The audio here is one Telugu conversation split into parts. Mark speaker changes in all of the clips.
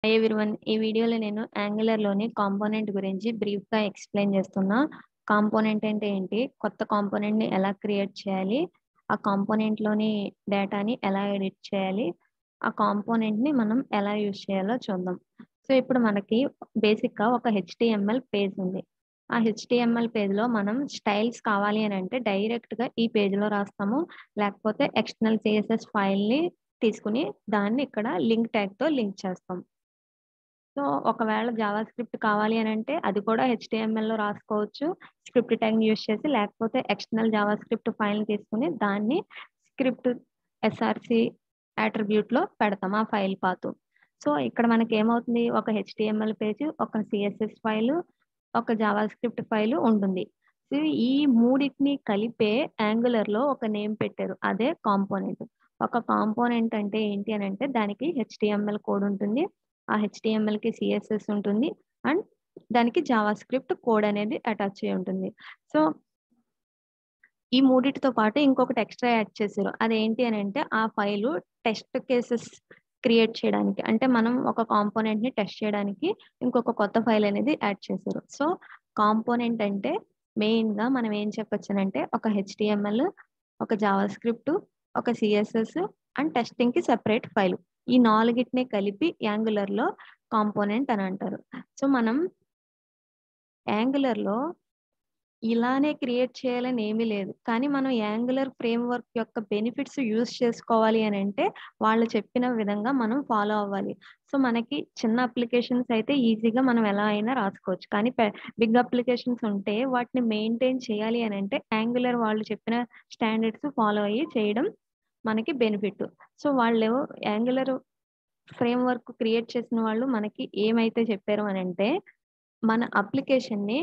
Speaker 1: హాయ్ ఎవ్రీవన్ ఈ వీడియోలో నేను యాంగులర్‌లోని కాంపోనెంట్ గురించి బ్రీఫ్‌గా ఎక్స్‌ప్లెయిన్ చేస్తున్నా. కాంపోనెంట్ అంటే ఏంటి? కొత్త కాంపోనెంట్‌ని ఎలా క్రియేట్ చేయాలి? ఆ కాంపోనెంట్‌లోని డేటాని ఎలా ఎడిట్ చేయాలి? ఆ కాంపోనెంట్‌ని మనం ఎలా యూజ్ చేయాలో చూద్దాం. సో, ఇప్పుడు మనకి బేసిక్‌గా ఒక హెచ్‌టీఎంఎల్ పేజ్ ఉంది. ఆ హెచ్‌టీఎంఎల్ పేజ్‌లో మనం స్టైల్స్ కావాలి అనంటే డైరెక్ట్‌గా ఈ పేజ్‌లో రాస్తాము. లేకపోతే ఎక్స్టర్నల్ సీఎస్ఎస్ ఫైల్‌ని తీసుకొని దాన్ని ఇక్కడ లింక్ ట్యాగ్‌తో లింక్ చేస్తాం. సో, ఒకవేళ జావా స్క్రిప్ట్ కావాలి అనంటే అది కూడా హెచ్‌టీఎంఎల్‌లో రాసుకోవచ్చు. స్క్రిప్ట్ ట్యాగ్‌ని యూజ్ చేసి లేకపోతే ఎక్స్టర్నల్ జావా స్క్రిప్ట్ ఫైల్‌ని తీసుకొని దాన్ని స్క్రిప్ట్ ఎస్ఆర్‌సి అట్రిబ్యూట్‌లో పెడతాం ఆ ఫైల్ పాత్. సో, ఇక్కడ మనకి ఏమవుతుంది ఒక హెచ్‌టీఎంఎల్ పేజ్, ఒక సీఎస్ఎస్ ఫైలు, ఒక జావా స్క్రిప్ట్ ఫైలు ఉంటుంది. సో, ఈ మూడిటిని కలిపే యాంగులర్‌లో ఒక నేమ్ పెట్టారు. అదే కాంపోనెంట్. ఒక కాంపోనెంట్ అంటే ఏంటి అనంటే దానికి హెచ్‌టీఎంఎల్ కోడ్ ఉంటుంది. ఆ హెచ్‌టీఎంఎల్‌కి సీఎస్ఎస్ ఉంటుంది. అండ్ దానికి జావా స్క్రిప్ట్ కోడ్ అనేది అటాచ్ అయ్యి ఉంటుంది. సో ఈ మూడిటితో పాటు ఇంకొకటి ఎక్స్‌ట్రా యాడ్ చేశారు. అదేంటి అనంటే ఆ ఫైలు టెస్ట్ కేసెస్ క్రియేట్ చేయడానికి. అంటే మనం ఒక కాంపోనెంట్‌ని టెస్ట్ చేయడానికి ఇంకొక కొత్త ఫైల్ అనేది యాడ్ చేశారు. సో, కాంపోనెంట్ అంటే మెయిన్‌గా మనం ఏం చెప్పొచ్చనంటే ఒక హెచ్‌టీఎంఎల్, ఒక జావా స్క్రిప్ట్, ఒక సీఎస్ఎస్ అండ్ టెస్టింగ్‌కి సెపరేట్ ఫైల్. ఈ నాలుగిటిని కలిపి యాంగులర్‌లో కాంపోనెంట్ అని అంటారు. సో, మనం యాంగులర్‌లో ఇలానే క్రియేట్ చేయాలని ఏమీ లేదు. కానీ మనం యాంగులర్ ఫ్రేమ్‌వర్క్ యొక్క బెనిఫిట్స్ యూజ్ చేసుకోవాలి అనంటే వాళ్ళు చెప్పిన విధంగా మనం ఫాలో అవ్వాలి. సో, మనకి చిన్న అప్లికేషన్స్ అయితే ఈజీగా మనం ఎలా అయినా రాసుకోవచ్చు. కానీ పె బిగ్ అప్లికేషన్స్ ఉంటే వాటిని మెయింటైన్ చేయాలి అనంటే యాంగులర్ వాళ్ళు చెప్పిన స్టాండర్డ్స్ ఫాలో అయ్యి చేయడం మనకి బెనిఫిట్. సో, వాళ్ళు యాంగులర్ ఫ్రేమ్‌వర్క్ క్రియేట్ చేసిన వాళ్ళు మనకి ఏమైతే చెప్పారు అనంటే మన అప్లికేషన్‌ని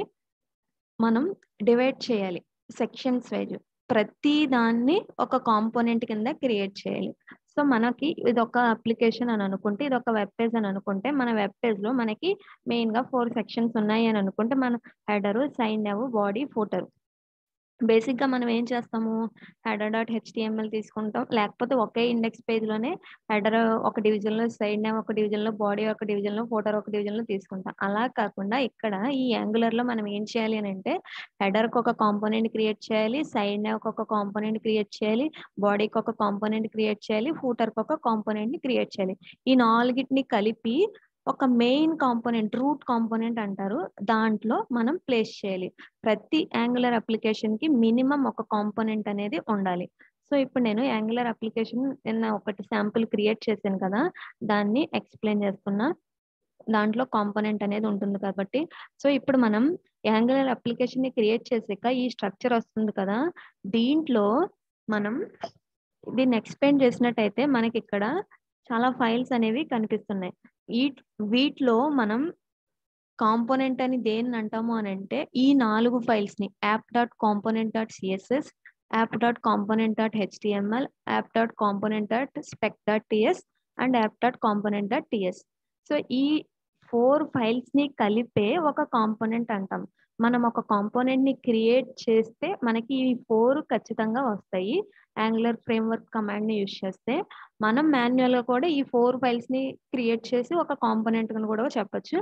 Speaker 1: మనం డివైడ్ చేయాలి. Sections wise. ప్రతి దాన్ని ఒక కాంపోనెంట్ కింద క్రియేట్ చేయాలి. సో, మనకి ఇదొక అప్లికేషన్ అని అనుకుంటే ఇదొక వెబ్ పేజ్ అని అనుకుంటే మన వెబ్ పేజ్‌లో మనకి మెయిన్‌గా 4 సెక్షన్స్ ఉన్నాయి అని అనుకుంటే మనం header, side nav, body, footer. బేసిక్‌గా మనం ఏం చేస్తాము హెడర్ డాట్ హెచ్‌టీఎంఎల్ తీసుకుంటాం. లేకపోతే ఒకే ఇండెక్స్ పేజ్‌లోనే హెడర్ ఒక డివిజన్‌లో, సైడ్ నవ్ ఒక డివిజన్‌లో, బాడీ ఒక డివిజన్‌లో, ఫూటర్ ఒక డివిజన్‌లో తీసుకుంటాం. అలా కాకుండా ఇక్కడ ఈ యాంగులర్‌లో మనం ఏం చేయాలి అనంటే హెడర్‌కి ఒక కాంపోనెంట్ క్రియేట్ చేయాలి. సైడ్ నవ్‌కి ఒక కాంపోనెంట్ క్రియేట్ చేయాలి. బాడీకి ఒక కాంపోనెంట్ క్రియేట్ చేయాలి. ఫూటర్‌కి ఒక కాంపోనెంట్‌ని క్రియేట్ చేయాలి. ఈ నాలుగిటిని కలిపి ఒక మెయిన్ కాంపోనెంట్ రూట్ కాంపోనెంట్ అంటారు. దాంట్లో మనం ప్లేస్ చేయాలి. ప్రతి యాంగులర్ అప్లికేషన్‌కి మినిమమ్ ఒక కాంపోనెంట్ అనేది ఉండాలి. సో, ఇప్పుడు నేను యాంగులర్ అప్లికేషన్ నిన్న ఒకటి శాంపుల్ క్రియేట్ చేశాను కదా! దాన్ని ఎక్స్‌ప్లెయిన్ చేస్తున్నా. దాంట్లో కాంపోనెంట్ అనేది ఉంటుంది కాబట్టి. సో, ఇప్పుడు మనం యాంగులర్ అప్లికేషన్‌ని క్రియేట్ చేసాక ఈ స్ట్రక్చర్ వస్తుంది కదా! దీంట్లో మనం దీన్ని ఎక్స్‌పాండ్ చేసినట్టయితే మనకిక్కడ చాలా ఫైల్స్ అనేవి కనిపిస్తున్నాయి. ఈట్ వీటిలో మనం కాంపోనెంట్ అని దేన్ని అంటాము అనంటే ఈ 4 ఫైల్స్‌ని app dot component dot CSS, app dot component dot HTML, app dot component dot spec dot TS and app dot component dot TS. So, ఈ 4 ఫైల్స్‌ని కలిపే ఒక కాంపోనెంట్ అంటాం. మనం ఒక కాంపోనెంట్‌ని క్రియేట్ చేస్తే మనకి ఈ 4 ఖచ్చితంగా వస్తాయి. యాంగులర్ ఫ్రేమ్‌వర్క్ కమాండ్‌ని యూజ్ చేస్తే. మనం మాన్యుయల్‌గా కూడా ఈ 4 ఫైల్స్‌ని క్రియేట్ చేసి ఒక కాంపోనెంట్ అని కూడా చెప్పొచ్చు.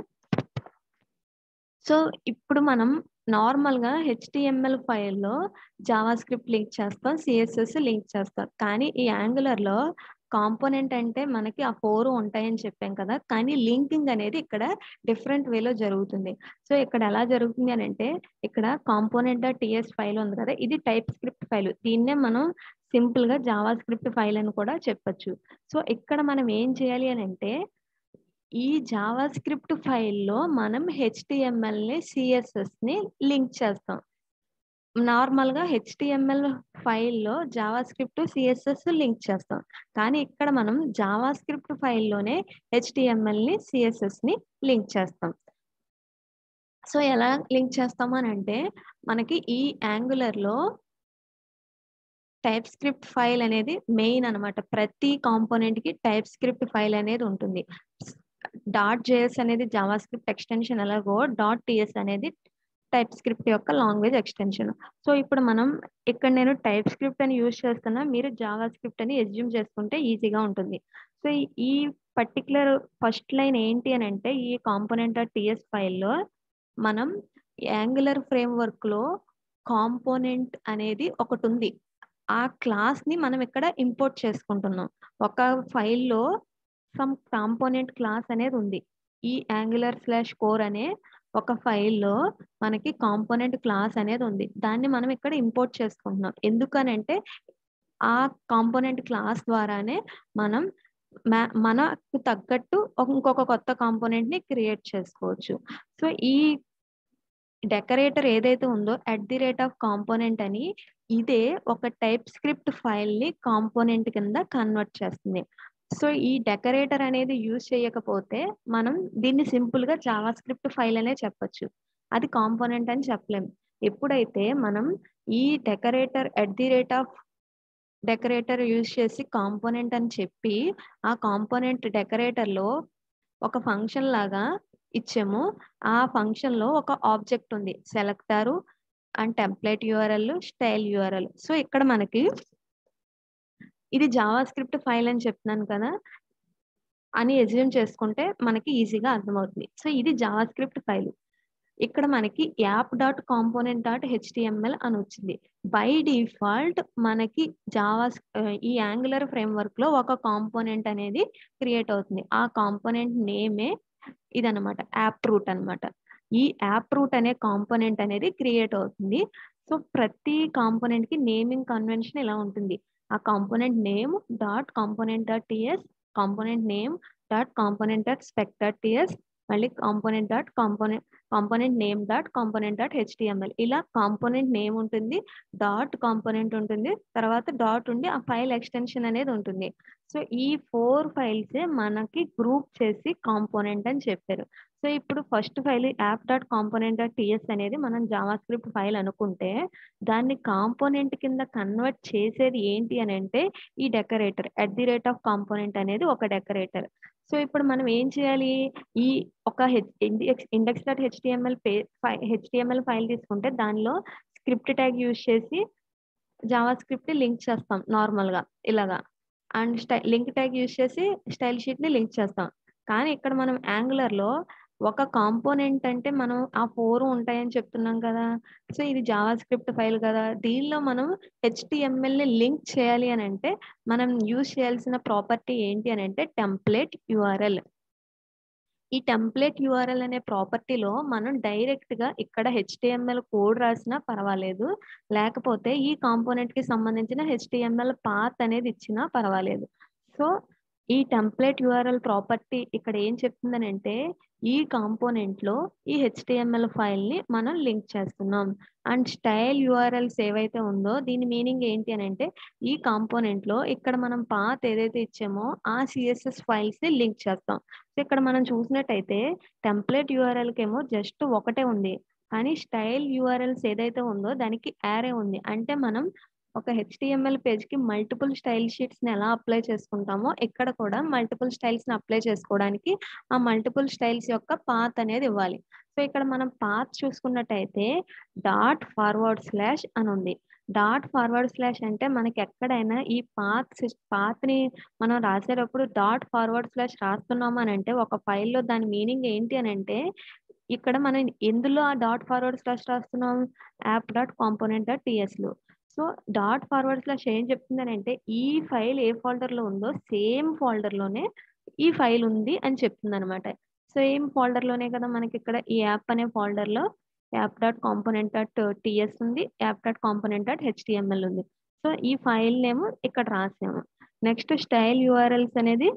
Speaker 1: సో, ఇప్పుడు మనం నార్మల్‌గా హెచ్‌టీఎంఎల్ ఫైల్‌లో జావా స్క్రిప్ట్ లింక్ చేస్తాం. సీఎస్ఎస్ లింక్ చేస్తాం. కానీ ఈ యాంగులర్‌లో కాంపోనెంట్ అంటే మనకి ఆ 4 ఉంటాయని చెప్పాం కదా! కానీ లింకింగ్ అనేది ఇక్కడ డిఫరెంట్ వేలో జరుగుతుంది. సో, ఇక్కడ ఎలా జరుగుతుంది అనంటే ఇక్కడ కాంపోనెంట్ డాట్ టీఎస్ ఫైల్ ఉంది కదా! ఇది టైప్ స్క్రిప్ట్ ఫైల్. దీన్నే మనం సింపుల్‌గా జావా స్క్రిప్ట్ ఫైల్ అని కూడా చెప్పొచ్చు. సో, ఇక్కడ మనం ఏం చేయాలి అనంటే ఈ జావా స్క్రిప్ట్ ఫైల్‌లో మనం హెచ్‌టీఎంఎల్‌ని, సీఎస్ఎస్‌ని లింక్ చేస్తాం. నార్మల్‌గా హెచ్‌టీఎంఎల్ ఫైల్‌లో జావా స్క్రిప్ట్, సీఎస్ఎస్ లింక్ చేస్తాం. కానీ ఇక్కడ మనం జావా స్క్రిప్ట్ ఫైల్‌లోనే హెచ్‌టీఎంఎల్‌ని, సీఎస్ఎస్‌ని లింక్ చేస్తాం. సో, ఎలా లింక్ చేస్తాము అనంటే మనకి ఈ యాంగులర్‌లో టైప్ స్క్రిప్ట్ ఫైల్ అనేది మెయిన్ అనమాట. ప్రతి కాంపోనెంట్‌కి టైప్ స్క్రిప్ట్ ఫైల్ అనేది ఉంటుంది. డాట్ జేఎస్ అనేది జావా స్క్రిప్ట్ ఎక్స్‌టెన్షన్ ఎలాగో డాట్ టీఎస్ అనేది టైప్ స్క్రిప్ట్ యొక్క లాంగ్వేజ్ ఎక్స్‌టెన్షన్. సో, ఇప్పుడు మనం ఇక్కడ నేను టైప్ స్క్రిప్ట్ అని యూజ్ చేస్తున్నా. మీరు జావా స్క్రిప్ట్ అని అస్యూమ్ చేసుకుంటే ఈజీగా ఉంటుంది. సో, ఈ పర్టిక్యులర్ ఫస్ట్ లైన్ ఏంటి అని అంటే ఈ కాంపోనెంట్ టిఎస్ ఫైల్లో మనం యాంగులర్ ఫ్రేమ్వర్క్లో కాంపోనెంట్ అనేది ఒకటి ఉంది ఆ క్లాస్ని మనం ఇక్కడ ఇంపోర్ట్ చేసుకుంటున్నాం ఒక ఫైల్లో సమ్ కాంపోనెంట్ క్లాస్ అనేది ఉంది ఈ యాంగులర్ స్లాష్ కోర్ అనే ఒక ఫైల్లో మనకి కాంపోనెంట్ క్లాస్ అనేది ఉంది దాన్ని మనం ఇక్కడ ఇంపోర్ట్ చేసుకుంటున్నాం ఎందుకనంటే ఆ కాంపోనెంట్ క్లాస్ ద్వారానే మనం మనకు తగ్గట్టు ఇంకొక కొత్త కాంపోనెంట్ ని క్రియేట్ చేసుకోవచ్చు సో ఈ డెకరేటర్ ఏదైతే ఉందో at the rate of component అని ఇదే ఒక టైప్ స్క్రిప్ట్ ఫైల్ ని కాంపోనెంట్ కింద కన్వర్ట్ చేస్తుంది సో ఈ డెకరేటర్ అనేది యూజ్ చేయకపోతే మనం దీన్ని సింపుల్ గా జావా స్క్రిప్ట్ ఫైల్ అనే చెప్పొచ్చు అది కాంపోనెంట్ అని చెప్పలేము ఎప్పుడైతే మనం ఈ decorator at the rate of decorator use చేసి కాంపోనెంట్ అని చెప్పి ఆ కాంపోనెంట్ డెకరేటర్ లో ఒక ఫంక్షన్ లాగా ఇచ్చాము ఆ ఫంక్షన్ లో ఒక ఆబ్జెక్ట్ ఉంది selector and template URL style URL so ఇక్కడ మనకి ఇది జావా స్క్రిప్ట్ ఫైల్ అని చెప్తున్నాను కదా అని ఎజ్యూమ్ చేసుకుంటే మనకి ఈజీగా అర్థమవుతుంది సో ఇది జావా స్క్రిప్ట్ ఫైల్ ఇక్కడ మనకి app dot component dot HTML అని వచ్చింది బై డిఫాల్ట్ మనకి జావా ఈ యాంగులర్ ఫ్రేమ్వర్క్ లో ఒక కాంపోనెంట్ అనేది క్రియేట్ అవుతుంది ఆ కాంపోనెంట్ నేమే ఇదనమాట యాప్ రూట్ అనమాట ఈ యాప్ రూట్ అనే కాంపోనెంట్ అనేది క్రియేట్ అవుతుంది సో ప్రతి కాంపోనెంట్ కి నేమింగ్ కన్వెన్షన్ ఇలా ఉంటుంది ఆ component name dot component dot TS component name dot component dot spec dot TS మళ్ళీ component dot component component name dot component dot HTML ఇలా కాంపోనెంట్ నేమ్ ఉంటుంది డాట్ కాంపోనెంట్ ఉంటుంది తర్వాత డాట్ ఉండి ఆ ఫైల్ ఎక్స్టెన్షన్ అనేది ఉంటుంది సో ఈ ఫోర్ ఫైల్సే మనకి గ్రూప్ చేసి కాంపోనెంట్ అని చెప్పారు సో ఇప్పుడు first file app dot component dot TS అనేది మనం జావా స్క్రిప్ట్ ఫైల్ అనుకుంటే దాన్ని కాంపోనెంట్ కింద కన్వర్ట్ చేసేది ఏంటి అని అంటే ఈ decorator at the rate of component అనేది ఒక డెకరేటర్ సో ఇప్పుడు మనం ఏం చేయాలి ఈ ఒక ఇండెక్స్ ఇండెక్స్ డాట్ హెచ్టిఎంఎల్ పే హెచ్టిఎంఎల్ ఫైల్ తీసుకుంటే దానిలో స్క్రిప్ట్ ట్యాగ్ యూజ్ చేసి జావా స్క్రిప్ట్ లింక్ చేస్తాం నార్మల్ గా ఇలాగా అండ్ స్టై లింక్ ట్యాగ్ యూజ్ చేసి స్టైల్ షీట్ ని లింక్ చేస్తాం కానీ ఇక్కడ మనం యాంగులర్ లో ఒక కాంపోనెంట్ అంటే మనం ఆ ఫోర్ ఉంటాయని చెప్తున్నాం కదా సో ఇది జావా స్క్రిప్ట్ ఫైల్ కదా దీనిలో మనం హెచ్టిఎంఎల్ ని లింక్ చేయాలి అని అంటే మనం యూజ్ చేయాల్సిన ప్రాపర్టీ ఏంటి అని అంటే టెంప్లెట్ యుఆర్ఎల్ ఈ టెంప్లెట్ యూఆర్ఎల్ అనే ప్రాపర్టీలో మనం డైరెక్ట్ గా ఇక్కడ హెచ్టిఎంఎల్ కోడ్ రాసినా పర్వాలేదు లేకపోతే ఈ కాంపోనెంట్ కి సంబంధించిన హెచ్టిఎంఎల్ పాత్ అనేది ఇచ్చినా పర్వాలేదు సో ఈ టెంప్లెట్ యూఆర్ఎల్ ప్రాపర్టీ ఇక్కడ ఏం చెప్తుందనంటే ఈ కాంపోనెంట్ లో ఈ హెచ్టిఎంఎల్ ఫైల్ ని మనం లింక్ చేస్తున్నాం అండ్ స్టైల్ యూఆర్ఎల్స్ ఏవైతే ఉందో దీని మీనింగ్ ఏంటి అని అంటే ఈ కాంపోనెంట్ లో ఇక్కడ మనం పాత్ ఏదైతే ఇచ్చామో ఆ సిఎస్ఎస్ ఫైల్స్ ని లింక్ చేస్తాం సో ఇక్కడ మనం చూసినట్టయితే టెంప్లెట్ యూఆర్ఎల్ కేమో జస్ట్ ఒకటే ఉంది కానీ స్టైల్ యూఆర్ఎల్స్ ఏదైతే ఉందో దానికి యారే ఉంది అంటే మనం ఒక హెచ్టిఎంఎల్ పేజ్ కి మల్టిపుల్ స్టైల్ షీట్స్ ని ఎలా అప్లై చేసుకుంటామో ఇక్కడ కూడా మల్టిపుల్ స్టైల్స్ ని అప్లై చేసుకోవడానికి ఆ మల్టిపుల్ స్టైల్స్ యొక్క పాత్ అనేది ఇవ్వాలి సో ఇక్కడ మనం పాత్ చూసుకున్నట్టయితే డాట్ ఫార్వర్డ్ స్లాష్ అని ఉంది డాట్ ఫార్వర్డ్ స్లాష్ అంటే మనకి ఎక్కడైనా ఈ పాత్ పాత్ ని మనం రాసేటప్పుడు డాట్ ఫార్వర్డ్ స్లాష్ రాస్తున్నాము అని అంటే ఒక ఫైల్లో దాని మీనింగ్ ఏంటి అని అంటే ఇక్కడ మనం ఎందులో ఆ డాట్ ఫార్వర్డ్ స్లాష్ రాస్తున్నాం app dot component dot TS లో సో డాట్ ఫార్వర్డ్ స్లాష్ ఏం చెప్తుందని అంటే ఈ ఫైల్ ఏ ఫోల్డర్ లో ఉందో సేమ్ ఫోల్డర్ లోనే ఈ ఫైల్ ఉంది అని చెప్తుంది అనమాట సేమ్ ఫోల్డర్ లోనే కదా మనకి ఇక్కడ ఈ యాప్ అనే ఫోల్డర్ లో app dot component dot TS ఉంది app dot component dot HTML ఉంది సో ఈ ఫైల్ నేమ్ ఇక్కడ రాసాము నెక్స్ట్ స్టైల్ యూఆర్ఎల్స్ అనేది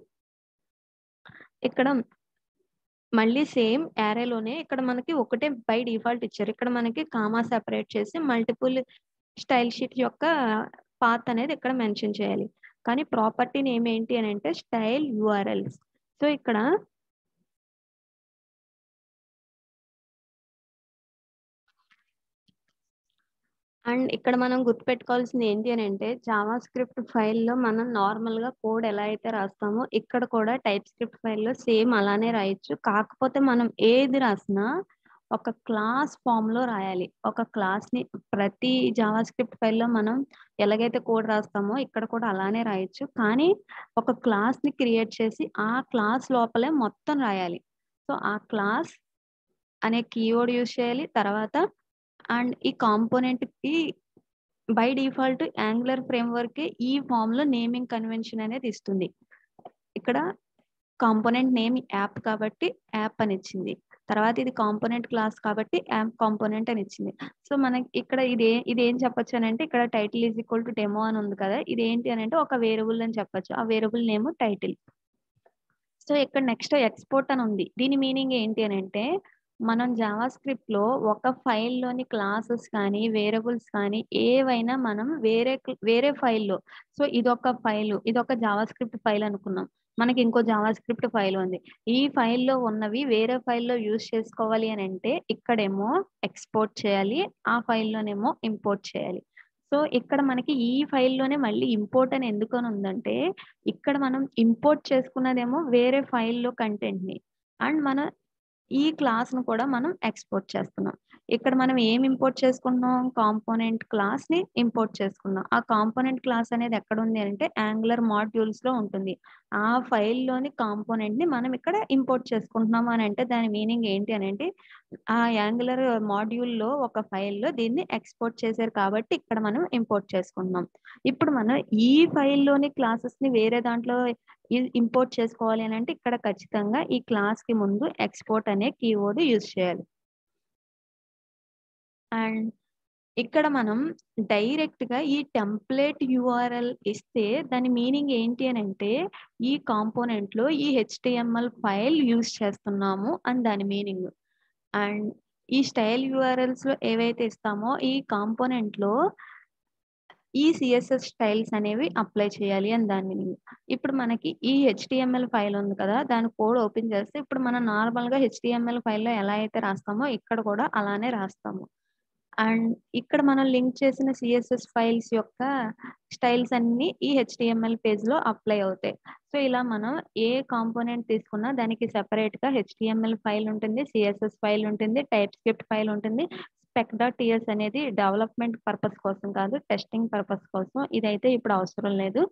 Speaker 1: ఇక్కడ మళ్ళీ సేమ్ యారేలోనే ఇక్కడ మనకి ఒకటే బై డిఫాల్ట్ ఇచ్చారు ఇక్కడ మనకి కామా సెపరేట్ చేసి మల్టిపుల్ స్టైల్ షీట్ యొక్క పాత్ అనేది ఇక్కడ మెన్షన్ చేయాలి కానీ ప్రాపర్టీ నేమ్ ఏంటి అని అంటే స్టైల్ యూఆర్ఎల్స్ సో ఇక్కడ అండ్ ఇక్కడ మనం గుర్తుపెట్టుకోవాల్సింది ఏంటి అని అంటే జావా స్క్రిప్ట్ ఫైల్లో మనం నార్మల్ గా కోడ్ ఎలా అయితే రాస్తామో ఇక్కడ కూడా టైప్ స్క్రిప్ట్ ఫైల్లో సేమ్ అలానే రాయొచ్చు కాకపోతే మనం ఏది రాసినా ఒక క్లాస్ ఫామ్‌లో రాయాలి. ఒక క్లాస్‌ని ప్రతి జావాస్క్రిప్ట్ ఫైల్‌లో మనం ఎలాగైతే కోడ్ రాస్తామో ఇక్కడ కూడా అలానే రాయొచ్చు. కానీ ఒక క్లాస్‌ని క్రియేట్ చేసి ఆ క్లాస్ లోపలే మొత్తం రాయాలి. సో, ఆ క్లాస్ అనే కీవర్డ్ యూజ్ చేయాలి. తర్వాత అండ్ ఈ కాంపోనెంట్‌కి బై డిఫాల్ట్ యాంగులర్ ఫ్రేమ్‌వర్కే ఈ ఫార్మ్‌లో నేమింగ్ కన్వెన్షన్ అనేది ఇస్తుంది. ఇక్కడ కాంపోనెంట్ నేమ్ యాప్ కాబట్టి యాప్ అని ఇచ్చింది. తర్వాత ఇది కాంపోనెంట్ క్లాస్ కాబట్టి యాప్ కాంపోనెంట్ అని ఇచ్చింది. సో, మనకి ఇక్కడ ఇదే ఇదేం చెప్పొచ్చు అనంటే ఇక్కడ title is equal to demo అని ఉంది కదా! ఇదేంటి అనంటే ఒక వేరియబుల్ అని చెప్పొచ్చు. ఆ వేరియబుల్ నేమ్ టైటిల్. సో, ఇక్కడ నెక్స్ట్ ఎక్స్‌పోర్ట్ అని ఉంది. దీని మీనింగ్ ఏంటి అనంటే మనం జావాస్క్రిప్ట్‌లో ఒక ఫైల్‌లోని క్లాసెస్ కానీ, వేరియబుల్స్ కానీ ఏవైనా మనం వేరే క్ వేరే ఫైల్‌లో సో, ఇదొక ఫైలు. ఇదొక జావాస్క్రిప్ట్ ఫైల్ అనుకున్నాం. మనకి ఇంకో జావాస్క్రిప్ట్ ఫైల్ ఉంది. ఈ ఫైల్‌లో ఉన్నవి వేరే ఫైల్‌లో యూజ్ చేసుకోవాలి అనంటే ఇక్కడేమో ఎక్స్‌పోర్ట్ చేయాలి. ఆ ఫైల్‌లోనేమో ఇంపోర్ట్ చేయాలి. సో, ఇక్కడ మనకి ఈ ఫైల్‌లోనే మళ్ళీ ఇంపోర్ట్ అని ఎందుకని ఉందంటే ఇక్కడ మనం ఇంపోర్ట్ చేసుకున్నదేమో వేరే ఫైల్‌లో కంటెంట్‌ని. అండ్ మన ఈ క్లాస్‌ను కూడా మనం ఎక్స్‌పోర్ట్ చేస్తున్నాం. ఇక్కడ మనం ఏం ఇంపోర్ట్ చేసుకుంటున్నాం? కాంపోనెంట్ క్లాస్‌ని ఇంపోర్ట్ చేసుకున్నాం. ఆ కాంపోనెంట్ క్లాస్ అనేది ఎక్కడుంది అంటే యాంగులర్ మాడ్యూల్స్‌లో ఉంటుంది. ఆ ఫైల్‌లోని కాంపోనెంట్‌ని మనం ఇక్కడ ఇంపోర్ట్ చేసుకుంటున్నాం అనంటే దాని మీనింగ్ ఏంటి అనంటే ఆ యాంగులర్ మాడ్యూల్‌లో ఒక ఫైల్‌లో దీన్ని ఎక్స్‌పోర్ట్ చేశారు కాబట్టి ఇక్కడ మనం ఇంపోర్ట్ చేసుకుంటున్నాం. ఇప్పుడు మనం ఈ ఫైల్‌లోని క్లాసెస్‌ని వేరే దాంట్లో ఇ ఇంపోర్ట్ చేసుకోవాలి అనంటే ఇక్కడ ఖచ్చితంగా ఈ క్లాస్‌కి ముందు ఎక్స్‌పోర్ట్ అనే కీవర్డ్ యూజ్ చేయాలి. అండ్ ఇక్కడ మనం డైరెక్ట్‌గా ఈ టెంప్లేట్ యూఆర్ఎల్ ఇస్తే దాని మీనింగ్ ఏంటి అనంటే ఈ కాంపోనెంట్‌లో ఈ హెచ్‌టీఎంఎల్ ఫైల్ యూజ్ చేస్తున్నాము అని దాని మీనింగ్. అండ్ ఈ స్టైల్ యూఆర్ఎల్స్‌లో ఏవైతే ఇస్తామో ఈ కాంపోనెంట్‌లో ఈ సీఎస్ఎస్ స్టైల్స్ అనేవి అప్లై చేయాలి అని దాని మీనింగ్. ఇప్పుడు మనకి ఈ హెచ్‌టీఎంఎల్ ఫైల్ ఉంది కదా! దాని కోడ్ ఓపెన్ చేస్తే ఇప్పుడు మనం నార్మల్‌గా హెచ్‌టీఎంఎల్ ఫైల్‌లో ఎలా అయితే రాస్తామో ఇక్కడ కూడా అలానే రాస్తాము. అండ్ ఇక్కడ మనం లింక్ చేసిన సీఎస్ఎస్ ఫైల్స్ యొక్క స్టైల్స్ అన్నీ ఈ హెచ్‌టీఎంఎల్ పేజ్‌లో అప్లై అవుతాయి. సో, ఇలా మనం ఏ కాంపోనెంట్ తీసుకున్నా దానికి సెపరేట్‌గా హెచ్‌టీఎంఎల్ ఫైల్ ఉంటుంది. సీఎస్ఎస్ ఫైల్ ఉంటుంది. టైప్ స్క్రిప్ట్ ఫైల్ ఉంటుంది. స్పెక్ డాట్ టీఎస్ అనేది డెవలప్‌మెంట్ పర్పస్ కోసం కాదు. టెస్టింగ్ పర్పస్ కోసం. ఇదైతే ఇప్పుడు అవసరం లేదు.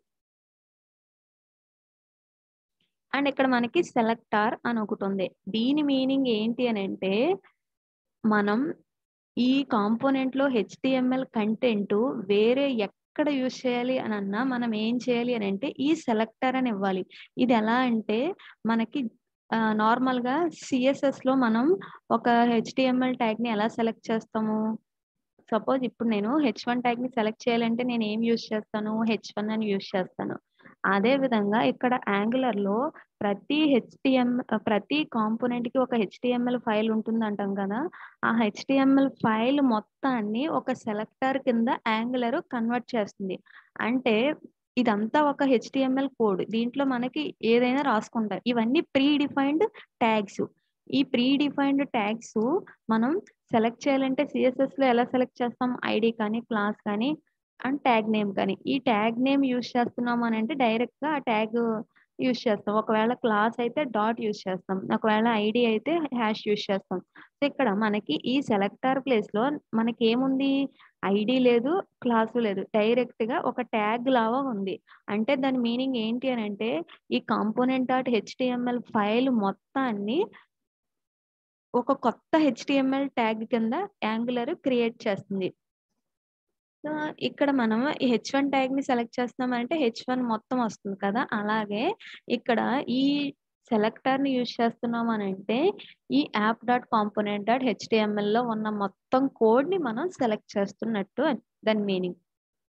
Speaker 1: అండ్ ఇక్కడ మనకి సెలెక్టార్ అని ఒకటుంది. దీని మీనింగ్ ఏంటి అనంటే మనం ఈ కాంపోనెంట్‌లో హెచ్‌టీఎంఎల్ కంటెంటు వేరే ఎక్కడ యూజ్ చేయాలి అనన్నా మనం ఏం చేయాలి అనంటే ఈ సెలెక్టర్ అని ఇవ్వాలి. ఇది ఎలా అంటే మనకి ఆహ్, నార్మల్‌గా సీఎస్ఎస్‌లో మనం ఒక హెచ్‌టీఎంఎల్ ట్యాగ్‌ని ఎలా సెలెక్ట్ చేస్తాము? సపోజ్ ఇప్పుడు నేను హెచ్1 ట్యాగ్‌ని సెలెక్ట్ చేయాలంటే నేను ఏం యూజ్ చేస్తాను? హెచ్1 అని యూజ్ చేస్తాను. అదే విధంగా ఇక్కడ యాంగులర్‌లో ప్రతి హెచ్‌టీఎం ఆహ్, ప్రతి కాంపోనెంట్‌కి ఒక హెచ్‌టీఎంఎల్ ఫైల్ ఉంటుందంటాం కదా! ఆ హెచ్‌టీఎంఎల్ ఫైల్ మొత్తాన్ని ఒక సెలెక్టర్ కింద యాంగులర్ కన్వర్ట్ చేస్తుంది. అంటే ఇదంతా ఒక హెచ్‌టీఎంఎల్ కోడ్. దీంట్లో మనకి ఏదైనా రాసుకుంటాం. ఇవన్నీ ప్రీ డిఫైన్డ్ ట్యాగ్స్. ఈ ప్రీ డిఫైన్డ్ ట్యాగ్స్ మనం సెలెక్ట్ చేయాలంటే సీఎస్ఎస్‌లో ఎలా సెలెక్ట్ చేస్తాం? ఐడీ కానీ, క్లాస్ కానీ అండ్ ట్యాగ్ నేమ్ కానీ. ఈ ట్యాగ్ నేమ్ యూజ్ చేస్తున్నాము అనంటే డైరెక్ట్‌గా ఆ ట్యాగ్ యూజ్ చేస్తాం. ఒకవేళ క్లాస్ అయితే డాట్ యూజ్ చేస్తాం. ఒకవేళ ఐడీ అయితే హ్యాష్ యూజ్ చేస్తాం. సో, ఇక్కడ మనకి ఈ సెలెక్టర్ ప్లేస్‌లో మనకేముంది? ఐడీ లేదు. క్లాసు లేదు. డైరెక్ట్‌గా ఒక ట్యాగ్ లాగా ఉంది. అంటే దాని మీనింగ్ ఏంటి అనంటే ఈ కాంపోనెంట్ డాట్ హెచ్‌టీఎంఎల్ ఫైల్ మొత్తాన్ని ఒక కొత్త హెచ్‌టీఎంఎల్ ట్యాగ్ కింద యాంగులర్ క్రియేట్ చేస్తుంది. సో, ఇక్కడ మనం ఈ హెచ్1 ట్యాగ్‌ని సెలెక్ట్ చేస్తున్నామంటే హెచ్1 మొత్తం వస్తుంది కదా! అలాగే ఇక్కడ ఈ సెలెక్టర్‌ని యూజ్ చేస్తున్నాం అనంటే ఈ యాప్ డాట్ కాంపోనెంట్ డాట్ హెచ్‌టీఎంఎల్‌లో ఉన్న మొత్తం కోడ్‌ని మనం సెలెక్ట్ చేస్తున్నట్టు అని దాని మీనింగ్.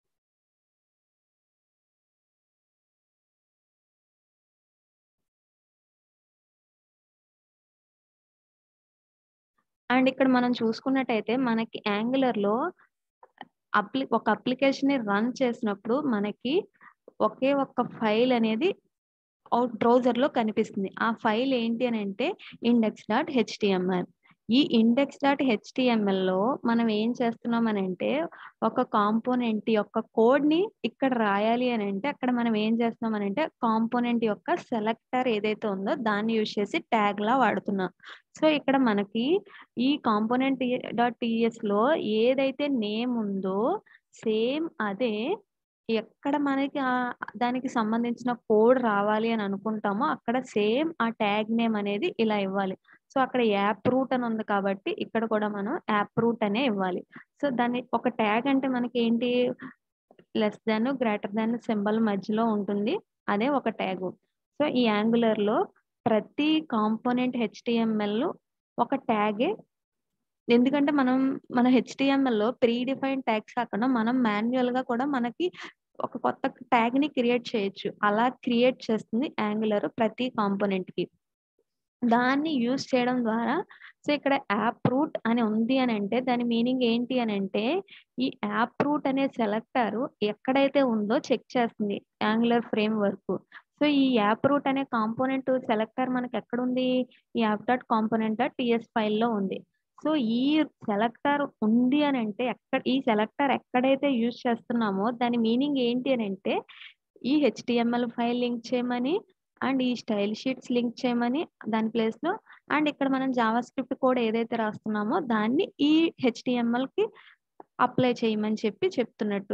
Speaker 1: అండ్ ఇక్కడ మనం చూసుకున్నట్టయితే మనకి యాంగులర్‌లో అప్లి ఒక అప్లికేషన్‌ని రన్ చేసినప్పుడు మనకి ఒకే ఒక్క ఫైల్ అనేది ఔట్ బ్రౌజర్‌లో కనిపిస్తుంది. ఆ ఫైల్ ఏంటి అనంటే ఇండెక్స్ డాట్ హెచ్‌టీఎంఎల్. ఈ ఇండెక్స్ డాట్ హెచ్టిఎంఎల్లో మనం ఏం చేస్తున్నాం అని అంటే ఒక కాంపోనెంట్ యొక్క కోడ్ని ఇక్కడ రాయాలి అని అంటే అక్కడ మనం ఏం చేస్తున్నాం అని అంటే కాంపోనెంట్ యొక్క సెలెక్టర్ ఏదైతే ఉందో దాన్ని యూజ్ చేసి ట్యాగ్ లా వాడుతున్నాం సో ఇక్కడ మనకి ఈ కాంపోనెంట్ డాట్ టిఎస్ లో ఏదైతే నేమ్ ఉందో సేమ్ అదే ఎక్కడ మనకి ఆ- దానికి సంబంధించిన కోడ్ రావాలి అని అనుకుంటామో అక్కడ సేమ్ ఆ ట్యాగ్ నేమ్ అనేది ఇలా ఇవ్వాలి సో అక్కడ యాప్ రూట్ అని ఉంది కాబట్టి ఇక్కడ కూడా మనం యాప్ రూట్ అనే ఇవ్వాలి సో దాన్ని ఒక ట్యాగ్ అంటే మనకి ఏంటి less than greater than symbol మధ్యలో ఉంటుంది అదే ఒక ట్యాగ్ సో ఈ యాంగులర్ లో ప్రతి కాంపోనెంట్ హెచ్టిఎంఎల్ ఒక ట్యాగే ఎందుకంటే మనం మన హెచ్టిఎంఎల్ లో ప్రీ డిఫైన్ ట్యాగ్స్ కాకుండా మనం మాన్యువల్ గా కూడా మనకి ఒక కొత్త ట్యాగ్ ని క్రియేట్ చేయొచ్చు అలా క్రియేట్ చేస్తుంది యాంగులర్ ప్రతి కాంపోనెంట్ కి దాన్ని యూజ్ చేయడం ద్వారా సో ఇక్కడ యాప్ రూట్ అని ఉంది అని అంటే దాని మీనింగ్ ఏంటి అని అంటే ఈ యాప్ రూట్ అనే సెలెక్టర్ ఎక్కడైతే ఉందో చెక్ చేస్తుంది యాంగులర్ ఫ్రేమ్ వర్క్ సో ఈ యాప్ రూట్ అనే కాంపోనెంట్ సెలెక్టర్ మనకి ఎక్కడ ఉంది ఈ app dot component dot TS ఫైల్లో ఉంది సో ఈ సెలెక్టర్ ఉంది అని అంటే ఎక్కడ ఈ సెలెక్టర్ ఎక్కడైతే యూజ్ చేస్తున్నామో దాని మీనింగ్ ఏంటి అని అంటే ఈ హెచ్టిఎంఎల్ ఫైల్ లింక్ చేయమని అండ్ ఈ స్టైల్ షీట్స్ లింక్ చేయమని దాని ప్లేస్ లో అండ్ ఇక్కడ మనం జావా స్క్రిప్ట్ కోడ్ ఏదైతే రాస్తున్నామో దాన్ని ఈ హెచ్టిఎంఎల్ కి అప్లై చేయమని చెప్పి చెప్తున్నట్టు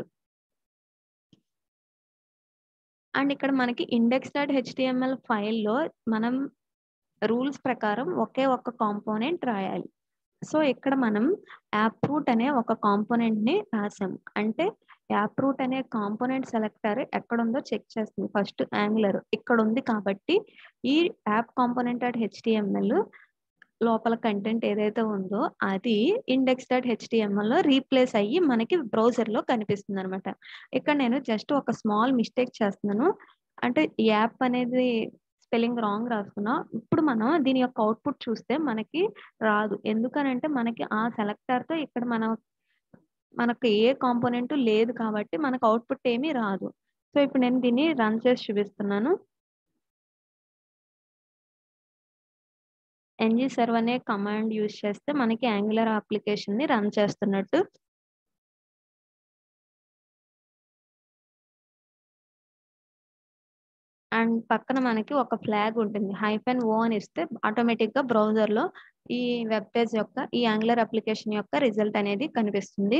Speaker 1: అండ్ ఇక్కడ మనకి ఇండెక్స్ డాట్ హెచ్టిఎంఎల్ ఫైల్లో మనం రూల్స్ ప్రకారం ఒకే ఒక్క కాంపోనెంట్ రాయాలి సో ఇక్కడ మనం యాప్ రూట్ అనే ఒక కాంపోనెంట్ ని రాసాం అంటే యాప్ రూట్ అనే కాంపోనెంట్ సెలెక్టర్ ఎక్కడ ఉందో చెక్ చేస్తుంది ఫస్ట్ యాంగులర్ ఇక్కడ ఉంది కాబట్టి ఈ యాప్ కాంపోనెంట్ డాట్ హెచ్టిఎంఎల్ లోపల కంటెంట్ ఏదైతే ఉందో అది ఇండెక్స్ డాట్ హెచ్టిఎంఎల్ లో రీప్లేస్ అయ్యి మనకి బ్రౌజర్ లో కనిపిస్తుంది అనమాట ఇక్కడ నేను జస్ట్ ఒక స్మాల్ మిస్టేక్ చేస్తున్నాను అంటే యాప్ అనేది స్పెల్లింగ్ రాంగ్ రాసుకున్నా ఇప్పుడు మనం దీని యొక్క అవుట్పుట్ చూస్తే మనకి రాదు ఎందుకనంటే మనకి ఆ సెలెక్టర్ తో ఇక్కడ మనం మనకు ఏ కాంపోనెంట్ లేదు కాబట్టి మనకు అవుట్పుట్ ఏమీ రాదు సో ఇప్పుడు నేను దీన్ని రన్ చేసి చూపిస్తున్నాను ఎన్జీ సర్వ్ అనే కమాండ్ యూజ్ చేస్తే మనకి యాంగులర్ అప్లికేషన్ ని రన్ చేస్తున్నట్టు అండ్ పక్కన మనకి ఒక ఫ్లాగ్ ఉంటుంది హైఫెన్ ఓ అని ఇస్తే ఆటోమేటిక్ గా బ్రౌజర్ లో ఈ వెబ్ పేజ్ యొక్క ఈ యాంగులర్ అప్లికేషన్ యొక్క రిజల్ట్ అనేది కనిపిస్తుంది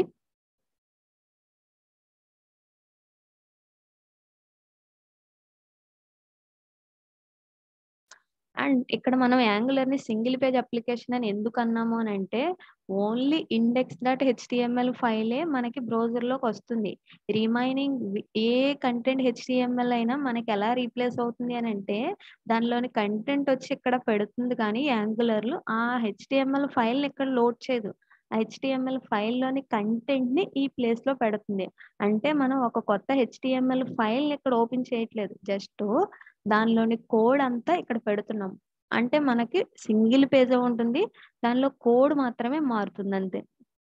Speaker 1: అండ్ ఇక్కడ మనం యాంగులర్ ని సింగిల్ పేజ్ అప్లికేషన్ అని ఎందుకు అన్నాము అని అంటే ఓన్లీ ఇండెక్స్ డాట్ హెచ్టిఎంఎల్ ఫైలే మనకి బ్రౌజర్ లోకి వస్తుంది రిమైనింగ్ ఏ కంటెంట్ హెచ్టిఎంఎల్ అయినా మనకి ఎలా రీప్లేస్ అవుతుంది అని అంటే దానిలోని కంటెంట్ వచ్చి ఇక్కడ పెడుతుంది కానీ యాంగులర్ లో ఆ హెచ్టిఎంఎల్ ఫైల్ ఇక్కడ లోడ్ చేయదు హెచ్టిఎంఎల్ ఫైల్లోని కంటెంట్ ని ఈ ప్లేస్ లో పెడుతుంది అంటే మనం ఒక కొత్త హెచ్టిఎంఎల్ ఫైల్ ఇక్కడ ఓపెన్ చేయట్లేదు జస్ట్ దానిలోని కోడ్ అంతా ఇక్కడ పెడుతున్నాం అంటే మనకి సింగిల్ పేజ్ ఉంటుంది దానిలో కోడ్ మాత్రమే మారుతుంది అంతే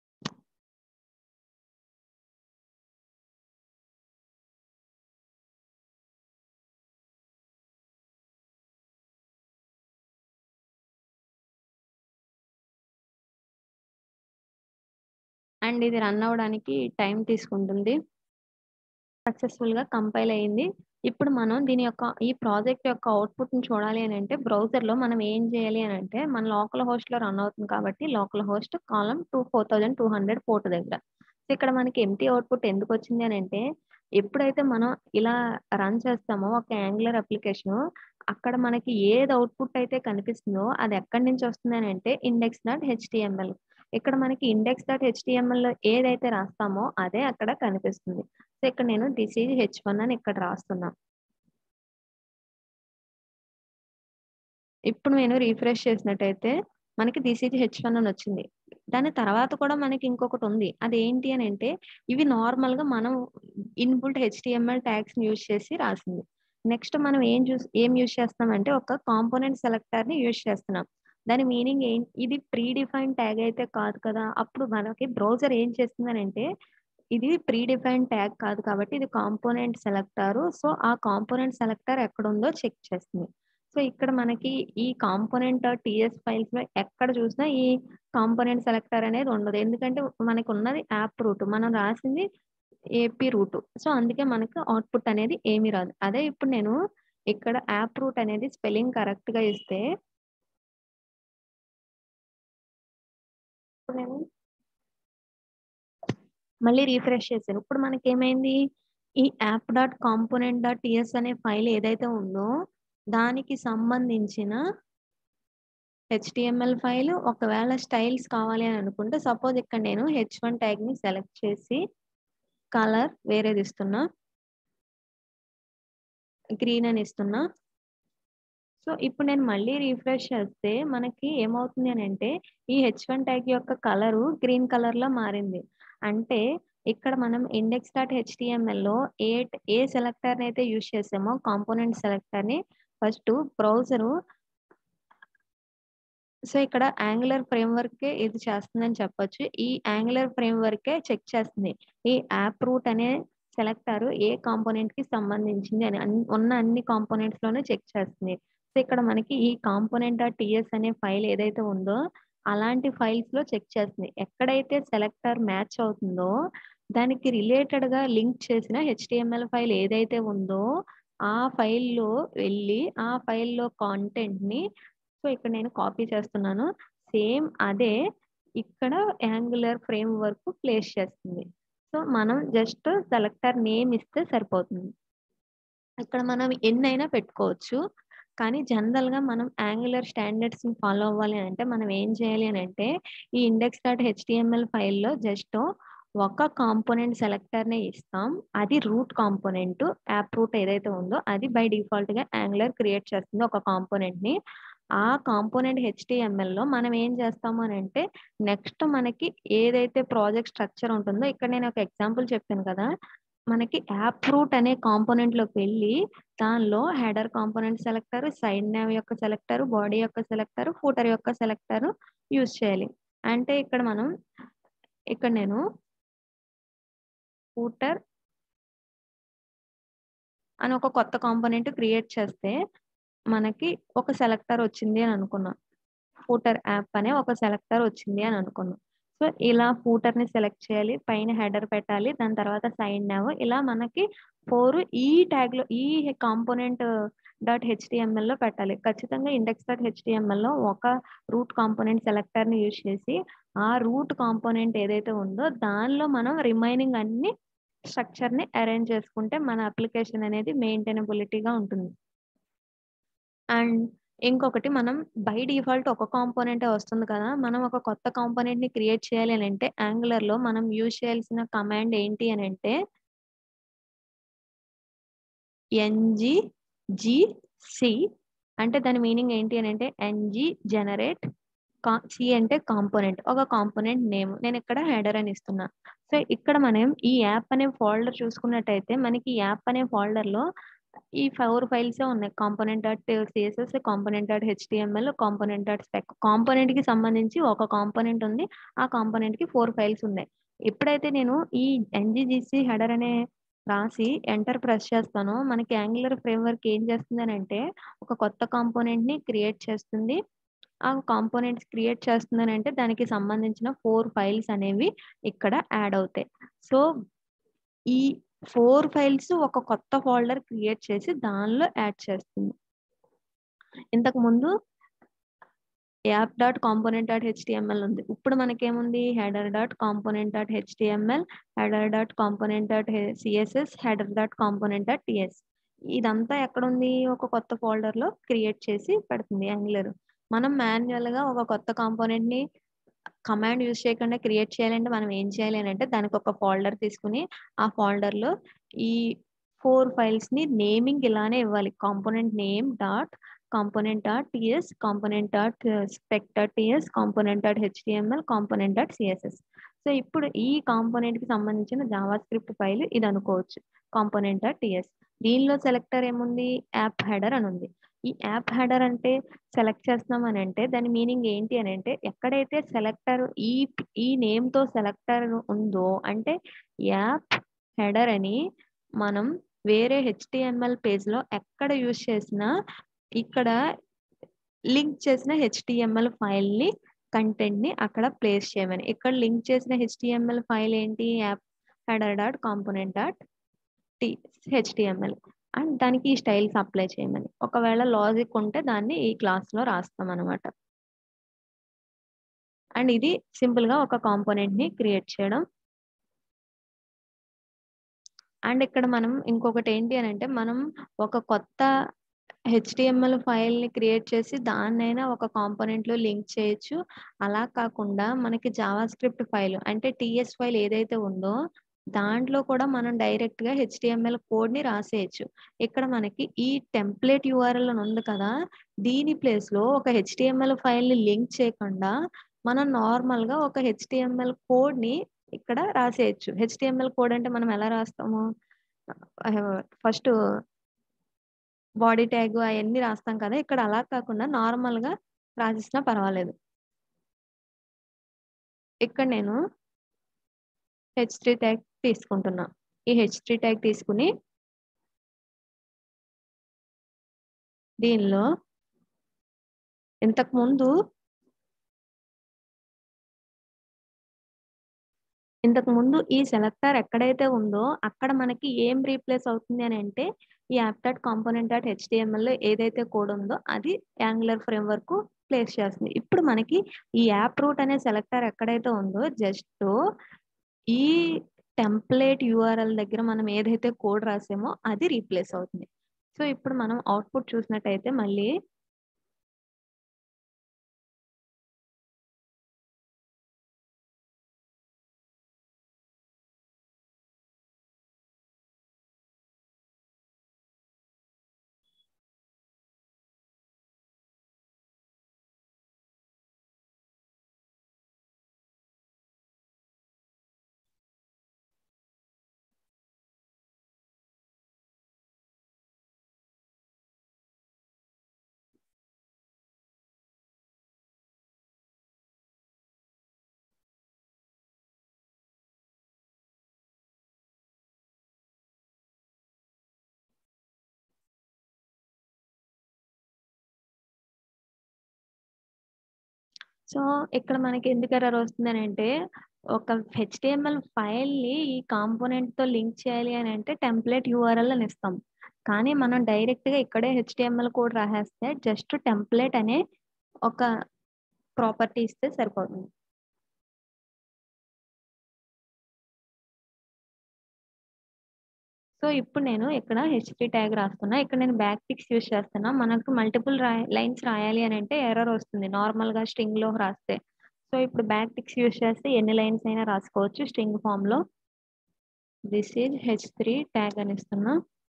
Speaker 1: అండ్ ఇది రన్ అవ్వడానికి టైం తీసుకుంటుంది సక్సెస్ఫుల్ గా కంపైల్ అయింది ఇప్పుడు మనం దీని యొక్క ఈ ప్రాజెక్ట్ యొక్క అవుట్పుట్ ని చూడాలి అని అంటే బ్రౌజర్ లో మనం ఏం చేయాలి అని అంటే మన లోకల్ హోస్ట్ లో రన్ అవుతుంది కాబట్టి local host colon two four thousand two hundred port దగ్గర సో ఇక్కడ మనకి ఎంటీ అవుట్పుట్ ఎందుకు వచ్చింది అని అంటే ఎప్పుడైతే మనం ఇలా రన్ చేస్తామో ఒక యాంగులర్ అప్లికేషన్ అక్కడ మనకి ఏది అవుట్పుట్ అయితే కనిపిస్తుందో అది ఎక్కడి నుంచి వస్తుంది అని అంటే ఇండెక్స్ డాట్ హెచ్టిఎంఎల్ ఇక్కడ మనకి ఇండెక్స్ డాట్ హెచ్టిఎంఎల్ లో ఏదైతే రాస్తామో అదే అక్కడ కనిపిస్తుంది సో ఇక్కడ నేను దిస్ ఈజ్ హెచ్ వన్ అని ఇక్కడ రాస్తున్నా ఇప్పుడు నేను రీఫ్రెష్ చేసినట్టయితే మనకి దిస్ ఈజ్ హెచ్ వన్ అని వచ్చింది దాని తర్వాత కూడా మనకి ఇంకొకటి ఉంది అది ఏంటి అని అంటే ఇవి నార్మల్ గా మనం ఇన్బుల్ట్ హెచ్టిఎంఎల్ ట్యాగ్స్ యూజ్ చేసి రాసింది నెక్స్ట్ మనం ఏం చూస్ ఏం యూజ్ చేస్తున్నాం అంటే ఒక కాంపోనెంట్ సెలెక్టర్ ని యూజ్ చేస్తున్నాం దాని మీనింగ్ ఏం ఇది ప్రీ డిఫైన్ ట్యాగ్ అయితే కాదు కదా అప్పుడు మనకి బ్రౌజర్ ఏం చేస్తుంది అంటే ఇది ప్రీ డిఫైన్ ట్యాగ్ కాదు కాబట్టి ఇది కాంపోనెంట్ సెలెక్టర్ సో ఆ కాంపోనెంట్ సెలెక్టర్ ఎక్కడ ఉందో చెక్ చేస్తుంది సో ఇక్కడ మనకి ఈ కాంపోనెంట్ టీఎస్ ఫైల్స్ లో ఎక్కడ చూసినా ఈ కాంపోనెంట్ సెలెక్టర్ అనేది ఉండదు ఎందుకంటే మనకు ఉన్నది యాప్ రూట్ మనం రాసింది ఏపీ రూట్ సో అందుకే మనకు అవుట్పుట్ అనేది ఏమీ రాదు అదే ఇప్పుడు నేను ఇక్కడ యాప్ రూట్ అనేది స్పెల్లింగ్ కరెక్ట్ గా ఇస్తే ఇప్పుడు నేను మళ్ళీ రీఫ్రెష్ చేశాను ఇప్పుడు మనకి ఏమైంది ఈ app dot component dot TS అనే ఫైల్ ఏదైతే ఉందో దానికి సంబంధించిన హెచ్టిఎంఎల్ ఫైల్ ఒకవేళ స్టైల్స్ కావాలి అని అనుకుంటే సపోజ్ ఇక్కడ నేను హెచ్ వన్ ట్యాగ్ ని సెలెక్ట్ చేసి కలర్ వేరేది ఇస్తున్నా గ్రీన్ అని ఇస్తున్నా సో ఇప్పుడు నేను మళ్ళీ రీఫ్రెష్ చేస్తే మనకి ఏమవుతుంది అని అంటే ఈ హెచ్ వన్ ట్యాగ్ యొక్క కలరు గ్రీన్ కలర్ లో మారింది అంటే ఇక్కడ మనం ఇండెక్స్ డాట్ హెచ్టిఎంఎల్ లో ఏ ఏ సెలెక్టర్ అయితే యూజ్ చేసామో కాంపోనెంట్ సెలెక్టర్ ని ఫస్ట్ బ్రౌజరు సో ఇక్కడ యాంగులర్ ఫ్రేమ్ వర్క్ ఇది చేస్తుందని చెప్పొచ్చు ఈ యాంగులర్ ఫ్రేమ్ వర్కే చెక్ చేస్తుంది ఈ యాప్ రూట్ అనే సెలెక్టర్ ఏ కాంపోనెంట్ కి సంబంధించింది అని అన్ని- ఉన్న అన్ని కాంపోనెంట్స్ లోనే చెక్ చేస్తుంది సో ఇక్కడ మనకి ఈ కాంపోనెంట్ డాట్ టిఎస్ అనే ఫైల్ ఏదైతే ఉందో అలాంటి ఫైల్స్ లో చెక్ చేస్తుంది ఎక్కడైతే సెలెక్టర్ మ్యాచ్ అవుతుందో దానికి రిలేటెడ్ గా లింక్ చేసిన హెచ్టిఎంఎల్ ఫైల్ ఏదైతే ఉందో ఆ ఫైల్లో వెళ్ళి ఆ ఫైల్లో కాంటెంట్ ని సో ఇక్కడ నేను కాపీ చేస్తున్నాను సేమ్ అదే ఇక్కడ యాంగులర్ ఫ్రేమ్ వర్క్ ప్లేస్ చేస్తుంది సో మనం జస్ట్ సెలెక్టర్ నేమ్ ఇస్తే సరిపోతుంది ఇక్కడ మనం ఎన్నైనా పెట్టుకోవచ్చు కానీ జనరల్ గా మనం యాంగులర్ స్టాండర్డ్స్ ని ఫాలో అవ్వాలి అని అంటే మనం ఏం చేయాలి అని అంటే ఈ ఇండెక్స్ డాట్ హెచ్టిఎంఎల్ ఫైల్లో జస్ట్ ఒక కాంపోనెంట్ సెలెక్టర్ నే ఇస్తాం అది రూట్ కాంపోనెంట్ యాప్ రూట్ ఏదైతే ఉందో అది బై డిఫాల్ట్ గా యాంగులర్ క్రియేట్ చేస్తుంది ఒక కాంపోనెంట్ ని ఆ కాంపోనెంట్ హెచ్టిఎంఎల్ లో మనం ఏం చేస్తాము అని అంటే నెక్స్ట్ మనకి ఏదైతే ప్రాజెక్ట్ స్ట్రక్చర్ ఉంటుందో ఇక్కడ నేను ఒక ఎగ్జాంపుల్ చెప్పాను కదా మనకి యాప్ రూట్ అనే కాంపోనెంట్ లోకి వెళ్ళి దానిలో header component selector side nav యొక్క సెలెక్టర్ బాడీ యొక్క సెలెక్టర్ ఫూటర్ యొక్క సెలెక్టర్ యూజ్ చేయాలి అంటే ఇక్కడ మనం ఇక్కడ నేను ఫూటర్ అని ఒక కొత్త కాంపోనెంట్ క్రియేట్ చేస్తే మనకి ఒక సెలెక్టర్ వచ్చింది అని అనుకున్నాం ఫూటర్ యాప్ అనే ఒక సెలెక్టర్ వచ్చింది అని అనుకున్నాం సో ఇలా ఫూటర్ ని సెలెక్ట్ చేయాలి పైన హెడర్ పెట్టాలి దాని తర్వాత సైడ్ నావ్ ఇలా మనకి ఫోర్ ఈ ట్యాగ్ లో ఈ కాంపోనెంట్ డాట్ హెచ్డిఎంఎల్ లో పెట్టాలి ఖచ్చితంగా ఇండెక్స్ డాట్ హెచ్డిఎంఎల్ లో ఒక రూట్ కాంపోనెంట్ సెలెక్టర్ ని యూజ్ చేసి ఆ రూట్ కాంపోనెంట్ ఏదైతే ఉందో దానిలో మనం రిమైనింగ్ అన్ని స్ట్రక్చర్ ని అరేంజ్ చేసుకుంటే మన అప్లికేషన్ అనేది మెయింటైనబిలిటీగా ఉంటుంది అండ్ ఇంకొకటి మనం బై డిఫాల్ట్ ఒక కాంపోనెంట్ వస్తుంది కదా మనం ఒక కొత్త కాంపోనెంట్ ని క్రియేట్ చేయాలి అని అంటే యాంగులర్ లో మనం యూజ్ చేయాల్సిన కమాండ్ ఏంటి అని అంటే ఎన్జి సి అంటే దాని మీనింగ్ ఏంటి అని అంటే ఎన్జి జనరేట్ సి అంటే కాంపోనెంట్ ఒక కాంపోనెంట్ నేమ్ నేను ఇక్కడ హెడర్ అని ఇస్తున్నా సో ఇక్కడ మనం ఈ యాప్ అనే ఫోల్డర్ చూసుకున్నట్టయితే మనకి ఈ యాప్ అనే ఫోల్డర్ లో ఈ ఫోర్ ఫైల్స్ ఉన్నాయి component dot CSS component dot HTML component dot spec component కి సంబంధించి ఒక కాంపోనెంట్ ఉంది ఆ కాంపోనెంట్ కి ఫోర్ ఫైల్స్ ఉన్నాయి ఎప్పుడైతే నేను ఈ ఎన్జిజిసి హెడర్ అనే రాసి ఎంటర్ ప్రెస్ చేస్తానో మనకి యాంగులర్ ఫ్రేమ్వర్క్ ఏం చేస్తుంది అని అంటే ఒక కొత్త కాంపోనెంట్ ని క్రియేట్ చేస్తుంది ఆ కాంపోనెంట్స్ క్రియేట్ చేస్తుందని అంటే దానికి సంబంధించిన ఫోర్ ఫైల్స్ అనేవి ఇక్కడ యాడ్ అవుతాయి సో ఈ ఫోర్ ఫైల్స్ ఒక కొత్త ఫోల్డర్ క్రియేట్ చేసి దానిలో యాడ్ చేస్తుంది ఇంతకు ముందు app dot component dot HTML ఉంది ఇప్పుడు మనకేముంది header dot component dot HTML header dot component dot CSS header dot component dot TS ఇదంతా ఎక్కడ ఉంది ఒక కొత్త ఫోల్డర్ లో క్రియేట్ చేసి పెడుతుంది యాంగులర్ మనం మాన్యువల్ గా ఒక కొత్త కాంపోనెంట్ ని కమాండ్ యూజ్ చేయకుండా క్రియేట్ చేయాలంటే మనం ఏం చేయాలి అని అంటే దానికి ఒక ఫోల్డర్ తీసుకుని ఆ ఫోల్డర్ లో ఈ ఫోర్ ఫైల్స్ ని నేమింగ్ ఇలానే ఇవ్వాలి component name dot component dot TS component dot spec dot TS component dot HTML component dot CSS so ఇప్పుడు ఈ కాంపోనెంట్ కి సంబంధించిన జావా స్క్రిప్ట్ ఫైల్ ఇది అనుకోవచ్చు కాంపోనెంట్ డాట్ టిఎస్ దీనిలో సెలెక్టర్ ఏముంది యాప్ హెడర్ అని ఉంది ఈ యాప్ హెడర్ అంటే సెలెక్ట్ చేస్తున్నాం అని అంటే దాని మీనింగ్ ఏంటి అని అంటే ఎక్కడైతే సెలెక్టర్ ఈ ఈ నేమ్ తో సెలెక్టర్ ఉందో అంటే యాప్ హెడర్ అని మనం వేరే హెచ్టిఎంఎల్ పేజ్ లో ఎక్కడ యూజ్ చేసినా ఇక్కడ లింక్ చేసిన హెచ్టిఎంఎల్ ఫైల్‌ని కంటెంట్‌ని అక్కడ ప్లేస్ చేయమని. ఇక్కడ లింక్ చేసిన హెచ్టిఎంఎల్ ఫైల్ ఏంటి? App header dot component dot T HTML and దానికి ఈ స్టైల్స్ అప్లై చేయమని. ఒకవేళ లాజిక్ ఉంటే దాన్ని ఈ క్లాస్‌లో రాస్తామనమాట. అండ్ ఇది సింపుల్‌గా ఒక కాంపోనెంట్‌ని క్రియేట్ చేయడం. అండ్ ఇక్కడ మనం ఇంకొకటి ఏంటి అనంటే మనం ఒక కొత్త హెచ్టిఎంఎల్ ఫైల్‌ని క్రియేట్ చేసి దాన్నైనా ఒక కాంపోనెంట్‌లో లింక్ చేయొచ్చు. అలా కాకుండా మనకి జావా స్క్రిప్ట్ ఫైల్ అంటే టీఎస్ ఫైల్ ఏదైతే ఉందో దాంట్లో కూడా మనం డైరెక్ట్‌గా హెచ్టిఎంఎల్ కోడ్‌ని రాసేయొచ్చు. ఇక్కడ మనకి ఈ టెంప్లేట్ యూఆర్ఎల్ అని ఉంది కదా! దీని ప్లేస్‌లో ఒక హెచ్టిఎంఎల్ ఫైల్‌ని లింక్ చేయకుండా మనం నార్మల్‌గా ఒక హెచ్టిఎంఎల్ కోడ్‌ని ఇక్కడ రాసేయొచ్చు. హెచ్టిఎంఎల్ కోడ్ అంటే మనం ఎలా రాస్తాము? ఆహ్, ఫస్టు బాడీ ట్యాగ్ అయన్నీ రాస్తాం కదా! ఇక్కడ అలా కాకుండా నార్మల్‌గా రాసేసినా పర్వాలేదు. ఇక్కడ నేను హెచ్3 ట్యాగ్ తీసుకుంటున్నా. ఈ హెచ్3 ట్యాగ్ తీసుకొని దీనిలో ఇంతకుముందు ఇంతకుముందు ఈ సెలెక్టర్ ఎక్కడైతే ఉందో అక్కడ మనకి ఏం రీప్లేస్ అవుతుంది అనంటే ఈ యాప్ డాట్ కాంపోనెంట్ డాట్ హెచ్టిఎంఎల్‌లో ఏదైతే కోడ్ ఉందో అది యాంగులర్ ఫ్రేమ్‌వర్క్ ప్లేస్ చేస్తుంది. ఇప్పుడు మనకి ఈ యాప్ రూట్ అనే సెలెక్టర్ ఎక్కడైతే ఉందో జస్టు ఈ టెంప్లేట్ యూఆర్ఎల్ దగ్గర మనం ఏదైతే కోడ్ రాసామో అది రీప్లేస్ అవుతుంది. సో, ఇప్పుడు మనం అవుట్‌పుట్ చూసినట్టయితే మళ్ళీ సో, ఇక్కడ మనకి ఎందుకు ఎర్రర్ వస్తుందనంటే ఒక హెచ్టిఎంఎల్ ఫైల్‌ని ఈ కాంపోనెంట్‌తో లింక్ చేయాలి అనంటే టెంప్లేట్ యూఆర్ఎల్ అని ఇస్తాం. కానీ మనం డైరెక్ట్‌గా ఇక్కడే హెచ్టిఎంఎల్ కోడ్ రాసేస్తే జస్ట్ టెంప్లేట్ అనే ఒక ప్రాపర్టీ ఇస్తే సరిపోతుంది. సో, ఇప్పుడు నేను ఇక్కడ హెచ్3 ట్యాగ్ రాస్తున్నా. ఇక్కడ నేను బ్యాక్ టిక్స్ యూజ్ చేస్తున్నా. మనకు మల్టిపుల్ రాయ లైన్స్ రాయాలి అనంటే ఎర్రర్ వస్తుంది. నార్మల్‌గా స్ట్రింగ్‌లో రాస్తే. సో, ఇప్పుడు బ్యాక్ టిక్స్ యూజ్ చేస్తే ఎన్ని లైన్స్ అయినా రాసుకోవచ్చు స్ట్రింగ్ ఫార్మ్‌లో. దిస్ ఈజ్ హెచ్3 ట్యాగ్ అని ఇస్తున్నా.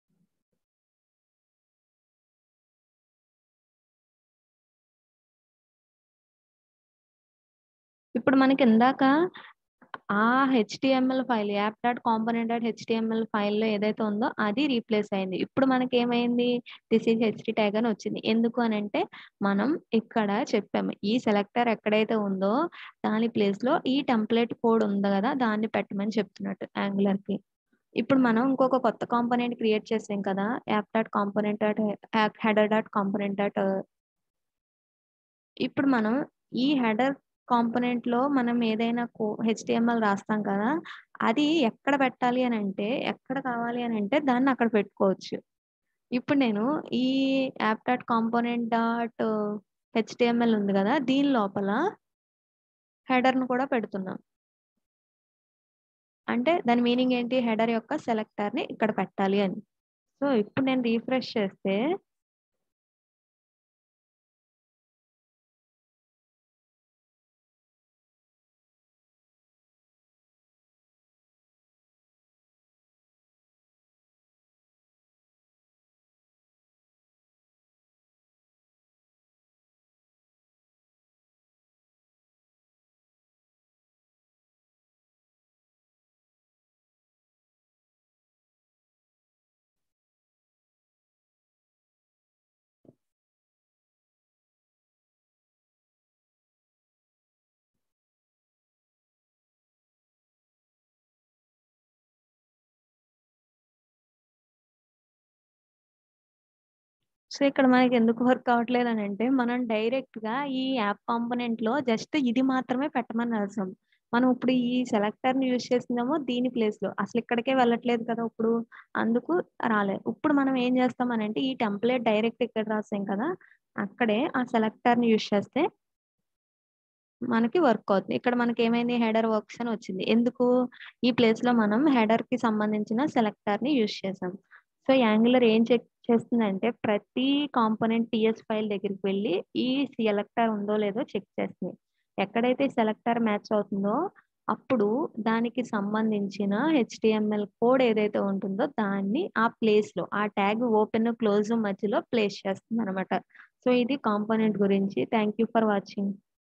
Speaker 1: ఇప్పుడు మనకి ఇందాక ఆ HTML file app dot component dot HTML ఫైల్‌లో ఏదైతే ఉందో అది రీప్లేస్ అయింది. ఇప్పుడు మనకేమైంది? దిస్ ఈజ్ హెచ్3 ట్యాగ్ అని వచ్చింది. ఎందుకు అనంటే మనం ఇక్కడ చెప్పాము. ఈ సెలెక్టర్ ఎక్కడైతే ఉందో దాని ప్లేస్‌లో ఈ టెంప్లేట్ కోడ్ ఉంది గదా! దాన్ని పెట్టమని చెప్తున్నట్టు యాంగులర్‌కి. ఇప్పుడు మనం ఇంకొక కొత్త కాంపోనెంట్ క్రియేట్ చేసాం కదా! App dot component dot app header dot component dot ఇప్పుడు మనం ఈ హెడర్ కాంపోనెంట్‌లో మనం ఏదైనా కో హెచ్టిఎంఎల్ రాస్తాం కదా! అది ఎక్కడ పెట్టాలి అనంటే ఎక్కడ కావాలి అనంటే దాన్ని అక్కడ పెట్టుకోవచ్చు. ఇప్పుడు నేను ఈ app dot component dot HTML ఉంది గదా! దీని లోపల హెడర్‌ని కూడా పెడుతున్నా. అంటే దాని మీనింగ్ ఏంటి? హెడర్ యొక్క సెలెక్టర్‌ని ఇక్కడ పెట్టాలి అని. సో, ఇప్పుడు నేను రిఫ్రెష్ చేస్తే సో, ఇక్కడ మనకెందుకు వర్క్ అవ్వట్లేదనంటే, మనం డైరెక్ట్‌గా ఈ యాప్ కాంపోనెంట్‌లో జస్ట్ ఇది మాత్రమే పెట్టమని రాసాం. మనం ఇప్పుడు ఈ సెలెక్టర్‌ని యూజ్ చేసిందేమో దీని ప్లేస్‌లో. అసలిక్కడికే వెళ్ళట్లేదు కదా! ఇప్పుడు. అందుకు రాలే. ఇప్పుడు మనం ఏం చేస్తామనంటే, ఈ టెంప్లేట్ డైరెక్ట్ ఇక్కడ రాసాం కదా! అక్కడే ఆ సెలెక్టర్‌ని యూజ్ చేస్తే మనకి వర్క్ అవుతుంది. ఇక్కడ మనకేమైంది హెడర్ వర్క్స్ అని వచ్చింది. ఎందుకు? ఈ ప్లేస్‌లో మనం హెడర్‌కి సంబంధించిన సెలెక్టర్‌ని యూజ్ చేసాం. సో, యాంగులర్ ఏం చెక్ చేస్తుందంటే, ప్రతి కాంపోనెంట్ టీఎస్ ఫైల్ దగ్గరికి వెళ్లి, ఈ సెలెక్టర్ ఉందో లేదో చెక్ చేస్తుంది. ఎక్కడైతే సెలెక్టర్ మ్యాచ్ అవుతుందో, అప్పుడు దానికి సంబంధించిన హెచ్‌టీఎంఎల్ కోడ్ ఏదైతే ఉంటుందో, దాన్ని ఆ ప్లేస్‌లో ఆ ట్యాగ్ ఓపెన్, క్లోజ్ మధ్యలో ప్లేస్ చేస్తుందనమాట. సో, ఇది కాంపోనెంట్ గురించి. Thank you for watching.